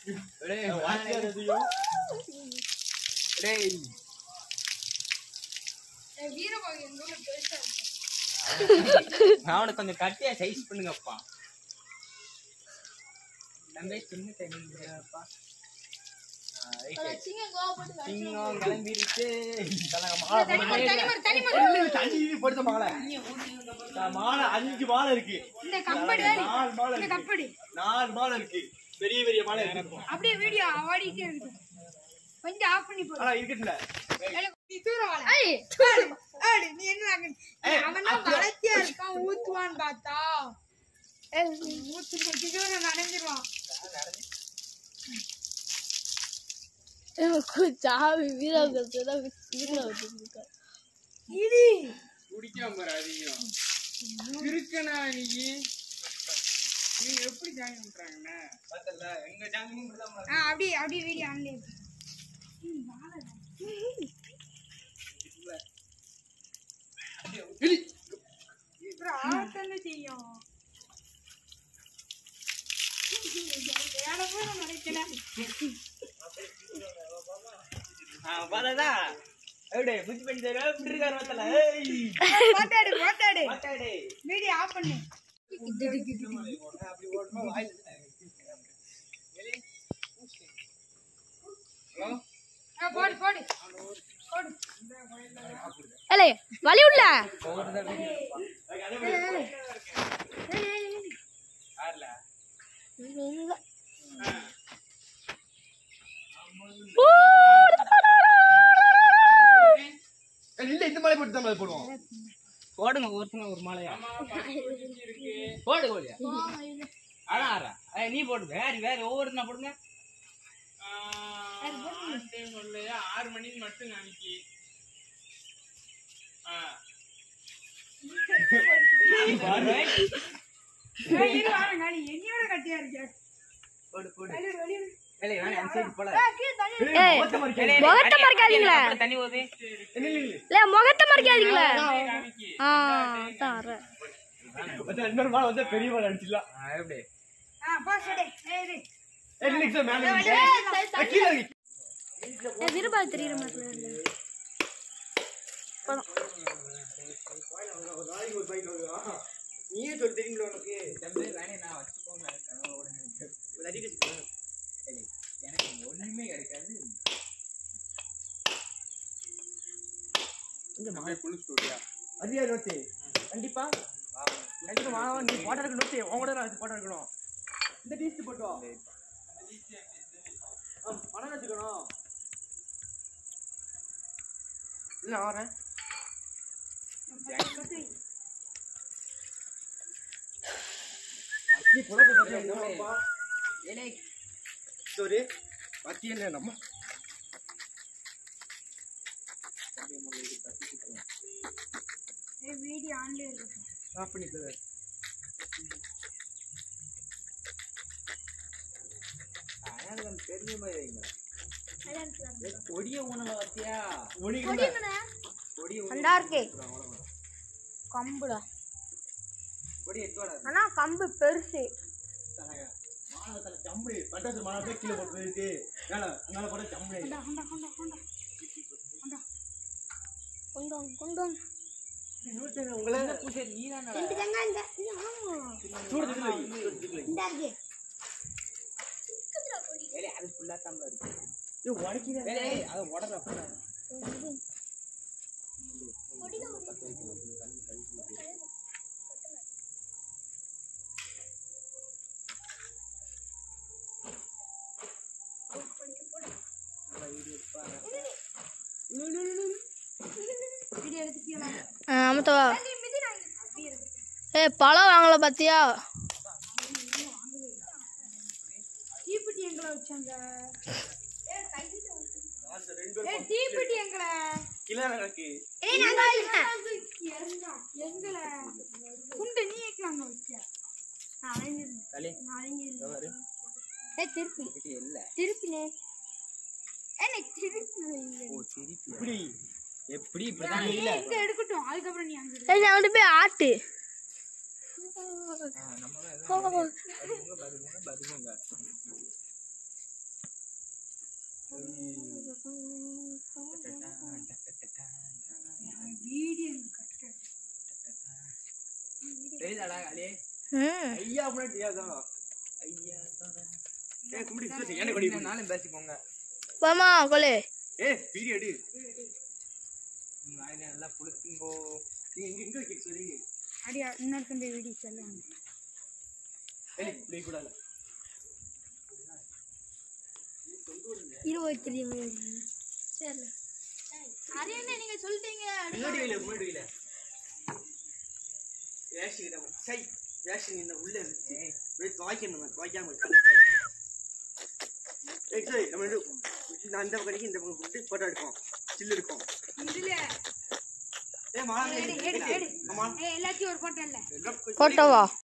டேய், வாங்கியாததையும். டேய், வீரபாகு எங்க ஊர்ல பெருசா இருக்கு நான் உனக்கு கொஞ்சம் கட்டியா சைஸ் பண்ணுங்கப்பா தம்பி சின்ன டைமிங்ப்பா சிங்கம் கோவப்பட்டு சிங்கம் கிளம்பிருச்சு தனிமர் தனிமர் தனிமர் தண்ணி படுத்த மாலை நான் மாலை அஞ்சு மாலை இருக்கு இந்த கப்படி நாலு மாலை இந்த இருக்கு கப்படி நாலு மாலை இருக்கு பெரிய பெரிய மாலை இருக்கு அப்படியே வீடியோ ஆடிட்டே இருக்கு கொஞ்சம் ஆஃப் பண்ணி போடு ஆனா இருக்கட்டுல நீ தூர வாழ ஆடு நீ என்ன ஆகு- அவன் தான் வளர்த்தியா இருக்கான் ஊத்துவான்னு பார்த்தா ஊத்து தூரம் நனைஞ்சிருவான் சாவி வீரர்கள் வீரர்கள் இடி குடிக்காம பாரு அதிகம் இருக்கனா நீ நீங்க எப்படி ஜாயின் பண்றாங்கண்ணா பார்த்தல எங்க ஜாயின் பண்ணலாம் ஆ அப்படியே அப்படியே வீடியோ ஆன்லே ஆட்டன்னு செய்யும் வேலை போய் நான் நினைக்கிறேன் பாலதா எப்படி புத்தி பண்ணி தர எப்படி இருக்காரு பார்த்தல ஏய் போட்டாடு போட்டாடு மாட்டாடே வீடியோ ஆஃப் பண்ணு அப்படி ஓடணும் வாயில ஆ, போடு போடு போடு ஏலே வலி உள்ள யாருல இல்ல இந்த மாலை போட்டு தான் மாலை போடுவோம் போடுங்க ஒருத்தங்க ஒரு மாலையா போடு கோழியா ஆனா ஆறா ஏய், நீ போடு வேற வேற ஒவ்வொருத்தனா போடுங்க ஆறு மணிக்கு மட்டும் நாளைக்கு ஏய், இரு வாங்க நீ என்னையோட கட்டியா இருக்க போடு போடு வெளிய வெளிய ஏலே வேணா அந்த சைடு போல ஆ, கீழே தள்ளி ஏய் முகத்தை மறைக்காதீங்களே தண்ணி போகுது இல்ல முகத்தை மறைக்காதீங்களே ஆ அதான் வரேன். இன்னொரு மாலை வந்து பெரிய மாலை அடிச்சிடலாம் ஆ, எப்படி ஆ பாஸ் எடு ஏய் இரு ஏய் நில்லுங்க சார் மேல நில்லுங்க. ஏய், ஏய், கீழே இறங்கி. ஏய், வீரபாகு தெரியுற மாதிரி இல்ல. நீயே சொல்லி தெரியுங்களா உனக்கு தம்பி வேணே நான் வச்சுக்கோங்க கனவோட ஏலே, எனக்கு ஒண்ணுமே கிடைக்காது இந்த மகன் குளிச்சு விட்டியா அதிகாரி நோட்டு கண்டிப்பா கண்டிப்பா வா, வா, நீ போட்டோ எடுக்க நோட்டு உன் கூட நான் போட்டோ எடுக்கணும் இந்த டீஸ்ட் போட்டு வா ஆ, பணம் வச்சுக்கணும் இல்ல நான் வரேன் நீ புலத்தை பத்தி என்னப்பா ஏலே சரி பத்தி என்ன நம்ம ஏய் வீடியோ ஆன்ல இருக்கு ஆஃப் பண்ணிட்டு எனக்கு தெரிஞ்ச மாதிரி வைங்க ஏய், கொடிய உணவை வச்சியா ஒடிக்கிறேன் கொடிய அண்டா இருக்கு கம்புடா கொடி எட்டுவாடா ஆனா கம்பு பெருசு மானத்துல ஜம்பு பட்டாசு மானத்தை கீழே போட்டு இருக்கு மேல அதனால போட ஜம்பு கொண்டா கொண்டா கொண்டா கொண்டா கொண்டு வாங்க கொண்டு வாங்க உங்களை பூசை நீ தானடா ரெண்டு தேங்காய் இந்த இது ஆமா சூடு தண்ணி வை, சூடு தண்ணி வை. இந்த இருக்கு ஏலே அது ஃபுல்லா தாம்ல இருக்கு ஏய், உடைக்கிறேன். ஏலே அது உடற அப்படிடா வீடியோ எடுத்துக்கீங்களா ஆமத்தவா ஏ பழம் வாங்கல பாத்தியா தீப்பெட்டி எங்களை வச்சாங்க ஏய் தீப்பெட்டி எங்களை கீழே தானே கிடக்கு. எங்களை குண்டு நீ வைக்கலாங்க வச்ச அலைஞ்சிருந்தேன் தலே அலைஞ்சிருந்தேன் ஏ திருப்பி இது இல்ல திருப்பினே எனக்கு திருப்பி வைங்க. ஓ திருப்பி இப்படி எப்படி இப்படிதான் நீ இல்ல இங்க எடுக்கட்டும் அதுக்கப்புறம் நீ அங்க ஏய் நான் வந்து போய் ஆட்டு நம்ம தான் எதுவும் ஓ, பதுங்க பதுங்க பதுங்க ம் ஐயா முன்னாடி தெரியாதா ஐயா ஏ கும்பிடி சுத்தி என்ன கொடி நாளும் பேசிக்கோங்க போமா கொலே ஏ வீடியோ எடு நீங்க வாயில நல்லா புளுக்குங்கோ நீங்க எங்க எங்க வைக்க சொல்லி அடியா இன்னொருத்தன் போய் வீடியோ சொல்லுவாங்க ஏய் இப்படி கூடாது இருபத்தி சரி அரியண்ணே நீங்க சொல்லிட்டீங்க முன்னாடி வைல முன்னாடி வைல வேஷிக்கிட்ட சை வேஷம் என்ன உள்ள இருந்துச்சு அப்படியே துவைக்கணும் துவைக்காம இருக்கு. ஏய் சரி நம்ம ரெண்டு- நான் இந்த பக்கம் இந்த பக்கம் போட்டு போட்டோ எடுப்போம் சில்லு எடுப்போம் இதுல ஏ மாலா எடு, எடு, எடு. ஆமா ஏய், எல்லாத்தையும் ஒரு போட்டோ இல்ல போட்டோவா